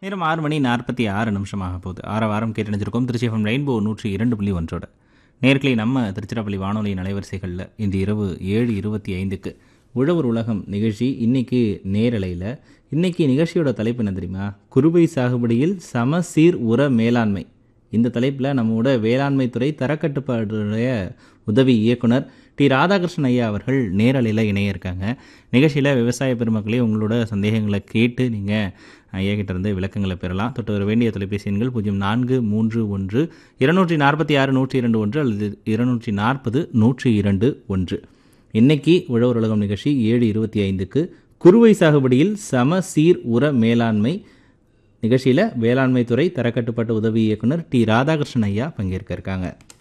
நேரம் ஆறு மணி நாற்பத்தி ஆறு நிமிஷமாக போகுது ஆற வாரம் கேட்டணிஞ்சிருக்கோம் திருச்சி எஃப்எம் ரெயின்போ நூற்றி இரண்டு புள்ளி ஒன்றோட நேர்களை நம்ம திருச்சிராப்பள்ளி வானொலி அலைவரிசைகளில் இந்த இரவு ஏழு இருபத்தி ஐந்துக்கு உழவர் உலகம் நிகழ்ச்சி இன்னைக்கு நேரலையில் இன்னைக்கு நிகழ்ச்சியோட தலைப்பு என்ன தெரியுமா குறுவை சாகுபடியில் சமசீர் உர மேலாண்மை இந்த தலைப்பில் நம்மோட வேளாண்மை துறை தரக்கட்டுப்பாடுடைய உதவி இயக்குனர் டி ராதாகிருஷ்ணன் ஐயா அவர்கள் நேரலையில் இணைய இருக்காங்க நிகழ்ச்சியில் விவசாய பெருமக்களே உங்களோட சந்தேகங்களை கேட்டு நீங்கள் ஐயா கிட்ட இருந்து விளக்கங்களை பெறலாம் தொட்டு வர வேண்டிய தொலைபேசி எண்கள் பூஜ்ஜியம் நான்கு மூன்று ஒன்று இருநூற்றி நாற்பத்தி ஆறு நூற்றி இரண்டு ஒன்று அல்லது இருநூற்றி நாற்பது நூற்றி இரண்டு ஒன்று இன்னைக்கு உழவர் உலகம் நிகழ்ச்சி ஏழு இருபத்தி ஐந்துக்கு குறுவை சாகுபடியில் சம சீர் உர மேலாண்மை நிகழ்ச்சியில் வேளாண்மை துறை தரக்கட்டுப்பாட்டு உதவி இயக்குனர் டி ராதாகிருஷ்ணன் ஐயா பங்கேற்க இருக்காங்க